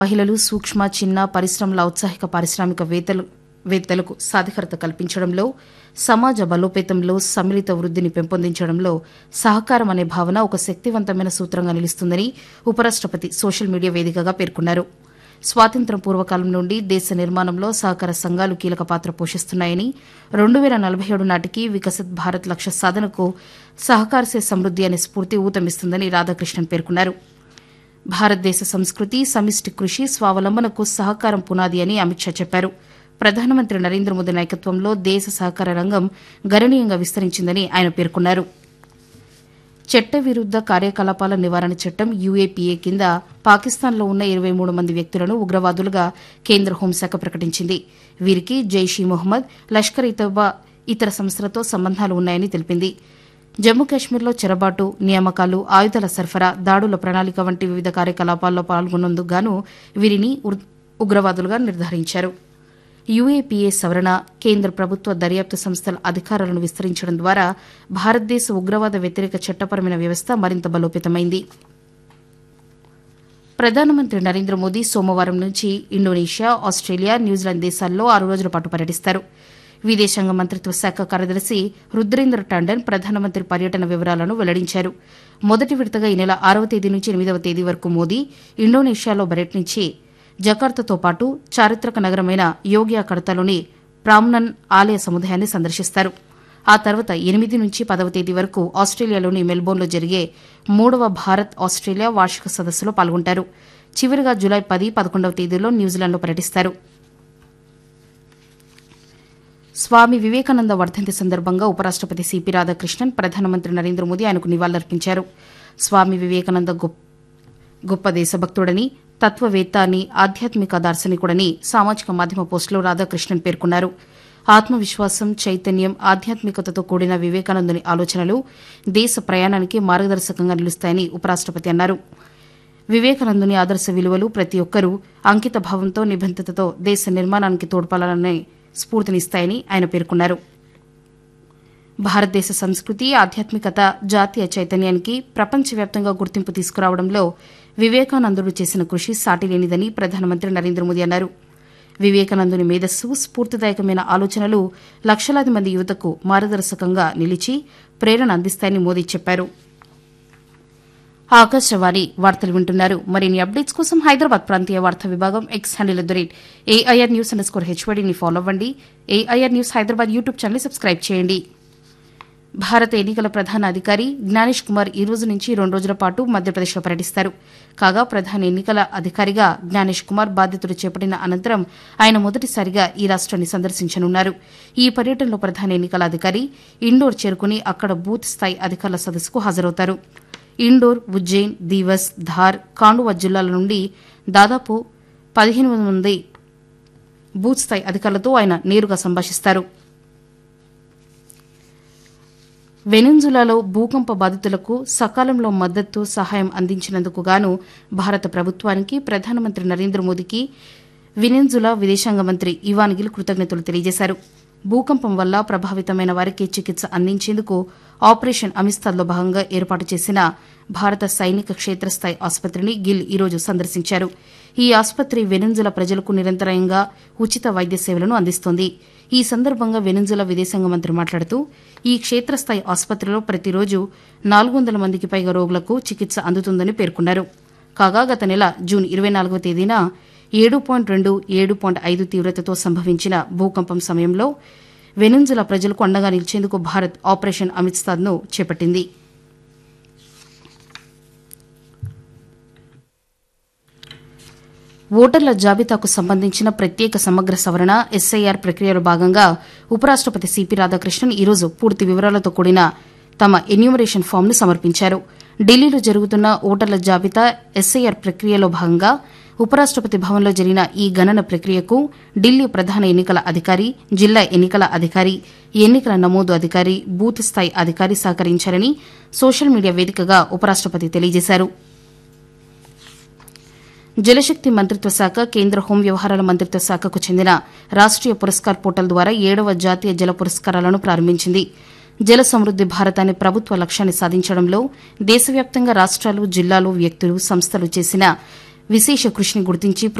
మహిళలు సూక్ష్మ చిన్న పరిశ్రమల ఔత్సాహిక పారిశ్రామికవేత్తలు వేత్తలకు సాధికారత కల్పించడంలో సమాజ బలోపేతంలో సమ్మిళిత వృద్దిని పెంపొందించడంలో సహకారం అనే భావన ఒక శక్తివంతమైన సూత్రంగా నిలుస్తుందని ఉపరాష్టపతి సోషల్ మీడియా వేదికగా పేర్కొన్నారు స్వాతంత్ర్యం పూర్వకాలం నుండి దేశ నిర్మాణంలో సహకార సంఘాలు కీలక పాత్ర పోషిస్తున్నాయని రెండు వేల నలభై ఏడు నాటికి వికసిత్ భారత్ లక్ష్య సాధనకు సహకారసే సమృద్ది అనే స్ఫూర్తి ఊతమిస్తుందని రాధాకృష్ణన్ పేర్కొన్నారు భారతదేశ సంస్కృతి సమిష్టి కృషి స్వావలంబనకు సహకారం పునాది అని అమిత్ షా చెప్పారు ప్రధానమంత్రి నరేంద్ర మోదీ నాయకత్వంలో దేశ సహకార రంగం గణనీయంగా విస్తరించిందని ఆయన పేర్కొన్నారు చట్టవిరుద్ద కార్యకలాపాల నివారణ చట్టం యూఏపీఏ కింద పాకిస్తాన్లో ఉన్న ఇరవై మూడు మంది వ్యక్తులను ఉగ్రవాదులుగా కేంద్ర హోంశాఖ ప్రకటించింది వీరికి జైష్ ఈ మొహమ్మద్ లష్కర్ ఇ తోబా ఇతర సంస్థలతో సంబంధాలు ఉన్నాయని తెలిపింది జమ్మూ కాశ్మీర్లో చెరబాటు నియామకాలు ఆయుధాల సరఫరా దాడుల ప్రణాళిక వంటి వివిధ కార్యకలాపాల్లో పాల్గొన్నందుకు గాను వీరిని ఉర్- ఉగ్రవాదులుగా నిర్ధారించారు యూఏపీఏ సవరణ కేంద్ర ప్రభుత్వ దర్యాప్తు సంస్థల అధికారాలను విస్తరించడం ద్వారా భారతదేశ ఉగ్రవాద వ్యతిరేక చట్టపరమైన వ్యవస్థ మరింత బలోపేతమైంది ప్రధానమంత్రి నరేంద్ర మోదీ సోమవారం నుంచి ఇండోనేషియా ఆస్ట్రేలియా న్యూజిలాండ్ దేశాల్లో ఆరు రోజుల పాటు పర్యటిస్తారు విదేశాంగ మంత్రిత్వ శాఖ కార్యదర్శి రుద్రేంద్ర టాండన్ ప్రధానమంత్రి పర్యటన వివరాలను వెల్లడించారు మొదటి విడతగా ఈ నెల ఆరవ తేదీ నుంచి ఎనిమిదవ తేదీ వరకు మోదీ ఇండోనేషియాలో పర్యటించి జకార్తాతో పాటు చారిత్రక నగరమైన యోగ్యా కడతలోని ప్రామ్నన్ ఆలయ సముదాయాన్ని సందర్శిస్తారు ఆ తర్వాత ఎనిమిది నుంచి పదవ తేదీ వరకు ఆస్ట్రేలియాలోని మెల్బోర్న్లో జరిగే మూడవ భారత్ ఆస్ట్రేలియా వార్షిక సదస్సులో పాల్గొంటారు చివరిగా జులై పది పదకొండవ తేదీలో న్యూజిలాండ్లో పర్యటిస్తారు స్వామి వివేకానంద వర్ధంతి సందర్భంగా ఉపరాష్టపతి సిపి రాధాకృష్ణన్ ప్రధానమంత్రి నరేంద్ర మోదీ ఆయనకు నివాళులర్పించారు స్వామి వివేకానంద గొప్ప గొప్ప దేశభక్తుడని తత్వవేత్త అని ఆధ్యాత్మిక దార్శనికుడని సామాజిక మాధ్యమ పోస్టులో రాధాకృష్ణన్ పేర్కొన్నారు ఆత్మవిశ్వాసం చైతన్యం ఆధ్యాత్మికతతో కూడిన వివేకానందుని ఆలోచనలు దేశ ప్రయాణానికి మార్గదర్శకంగా నిలుస్తాయని ఉపరాష్టపతి అన్నారు వివేకానందుని ఆదర్శ విలువలు ప్రతి ఒక్కరూ అంకిత భావంతో నిబద్దతతో దేశ నిర్మాణానికి తోడ్పడాలనే స్ఫూర్తినిస్తాయని ఆయన పేర్కొన్నారు భారతదేశ సంస్కృతి ఆధ్యాత్మికత జాతీయ చైతన్యానికి ప్రపంచవ్యాప్తంగా గుర్తింపు తీసుకురావడంలో వివేకానందుడు చేసిన కృషి సాటిలేనిదని ప్రధానమంత్రి నరేంద్ర మోదీ అన్నారు వివేకానందుని మేధస్సు స్ఫూర్తిదాయకమైన ఆలోచనలు లక్షలాది మంది యువతకు మార్గదర్శకంగా నిలిచి ప్రేరణ అందిస్తాయని మోదీ చెప్పారు ఆకాశవాణి వార్తలు వింటున్నారు మరిన్ని అప్డేట్స్ కోసం హైదరాబాద్ ప్రాంతీయ వార్తా విభాగం X handle at the rate AIR news underscore హెచ్వడిని ఫాలో అవ్వండి AIR news Hyderabad YouTube channel subscribe చేయండి భారత ఎన్నికల ప్రధాన అధికారి జ్ఞానేష్ కుమార్ ఈ రోజు నుంచి రెండు రోజుల పాటు మధ్యప్రదేశ్లో పర్యటిస్తారు కాగా ప్రధాన ఎన్నికల అధికారిగా జ్ఞానేష్ కుమార్ బాధ్యతలు చేపట్టిన అనంతరం ఆయన మొదటిసారిగా ఈ రాష్ట్రాన్ని సందర్శించనున్నారు ఈ పర్యటనలో ప్రధాన ఎన్నికల అధికారి ఇండోర్ చేరుకుని అక్కడ బూత్ స్థాయి అధికారుల సదస్సుకు హాజరవుతారు ఇండోర్ ఉజ్జయిన్ దీవస్ ధార్ కాండువా జిల్లాల నుండి దాదాపు పదిహేను వందల మంది బూత్ స్థాయి అధికారులతో ఆయన నేరుగా సంభాషిస్తారు వెనెన్జులాలో భూకంప బాధితులకు సకాలంలో మద్దతు సహాయం అందించినందుకు గాను భారత ప్రభుత్వానికి ప్రధానమంత్రి నరేంద్ర మోదీకి వెనెన్జులా విదేశాంగ మంత్రి ఇవాన్ గిల్ కృతజ్ఞతలు తెలియజేశారు భూకంపం వల్ల ప్రభావితమైన వారికి చికిత్స అందించేందుకు ఆపరేషన్ అమిస్తాద్లో భాగంగా ఏర్పాటు చేసిన భారత సైనిక క్షేత్రస్థాయి ఆసుపత్రిని గిల్ ఈరోజు సందర్శించారు ఈ ఆసుపత్రి వెనెన్జులా ప్రజలకు నిరంతరాయంగా ఉచిత వైద్య సేవలను అందిస్తోంది ఈ సందర్భంగా వెనెన్జులా విదేశాంగ మంత్రి మాట్లాడుతూ ఈ క్షేత్రస్థాయి ఆసుపత్రిలో ప్రతిరోజు నాలుగు వందల మందికి పైగా రోగులకు చికిత్స అందుతుందని పేర్కొన్నారు కాగా గత నెల జూన్ ఇరవై నాలుగవ తేదీన ఏడు పాయింట్ రెండు ఏడు పాయింట్ ఐదు తీవ్రతతో సంభవించిన భూకంపం సమయంలో వెనెన్జులా ప్రజలకు అండగా నిలిచేందుకు భారత్ ఆపరేషన్ అమిత్సాద్ను చేపట్టింది ఓటర్ల జాబితాకు సంబంధించిన ప్రత్యేక సమగ్ర సవరణ ఎస్ఐఆర్ ప్రక్రియలో భాగంగా ఉపరాష్టపతి సిపి రాధాకృష్ణన్ ఈరోజు పూర్తి వివరాలతో కూడిన తమ ఎన్యూమరేషన్ ఫామ్ను సమర్పించారు ఢిల్లీలో జరుగుతున్న ఓటర్ల జాబితా ఎస్ఐఆర్ ప్రక్రియలో భాగంగా ఉపరాష్టపతి భవన్లో జరిగిన ఈ గణన ప్రక్రియకు ఢిల్లీ ప్రధాన ఎన్నికల అధికారి జిల్లా ఎన్నికల అధికారి ఎన్నికల నమోదు అధికారి బూత్ స్థాయి అధికారి సహకరించారని సోషల్ మీడియా వేదికగా ఉపరాష్టపతి తెలియజేశారు జలశక్తి మంత్రిత్వ శాఖ కేంద్ర హోం వ్యవహారాల మంత్రిత్వ శాఖకు చెందిన రాష్ట్రీయ పురస్కార్ పోర్టల్ ద్వారా ఏడవ జాతీయ జల పురస్కారాలను ప్రారంభించింది జల సమృద్ది భారత్ అనే ప్రభుత్వ లక్ష్యాన్ని సాధించడంలో దేశవ్యాప్తంగా రాష్ట్రాలు జిల్లాలు వ్యక్తులు సంస్థలు చేసిన విశేష కృషిని గుర్తించి